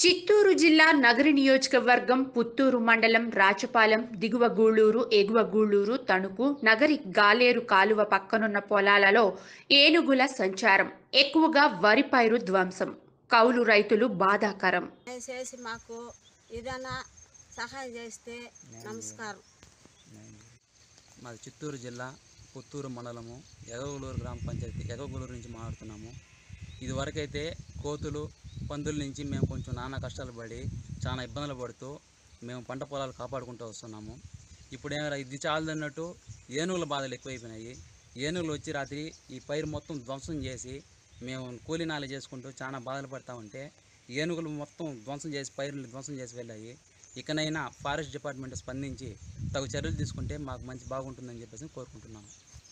చిత్తూరు జిల్లా నగరి నియోజకవర్గం పుత్తూరు మండలం రాచపాలెం దిగువ గూళూరు ఎగువ గూళూరు తణుకు నగరి గాలేరు కాలువ పక్కనున్న పొలాలలో ఏనుగుల సంచారం ఎక్కువగా వరి పైరు ధ్వంసం కౌలు రైతులు బాధాకరం దయచేసి మాకు ఏదైనా సహాయం చేస్తే నమస్కారం మాది చిత్తూరు జిల్లా పుత్తూరు మండలము ఎగగూలూరు గ్రామ పంచాయతీ ఎగగూలూరు నుంచి మాట్లాడుతున్నాము ఇదివరకైతే కోతులు పందుల నుంచి మేము కొంచెం నానా కష్టాలు పడి చాలా ఇబ్బందులు పడుతూ మేము పంట పొలాలు కాపాడుకుంటూ వస్తున్నాము ఇప్పుడు ఏమైనా ఇది చాలదన్నట్టు ఏనుగుల బాధలు ఎక్కువైపోయినాయి ఏనుగులు వచ్చి రాత్రి ఈ పైరు మొత్తం ధ్వంసం చేసి మేము కూలీనాలు చేసుకుంటూ చాలా బాధలు పడతా ఉంటే ఏనుగులు మొత్తం ధ్వంసం చేసి పైరుని ధ్వంసం చేసి వెళ్ళాయి ఇకనైనా ఫారెస్ట్ డిపార్ట్మెంట్ స్పందించి తగు చర్యలు తీసుకుంటే మాకు మంచి బాగుంటుందని చెప్పేసి కోరుకుంటున్నాము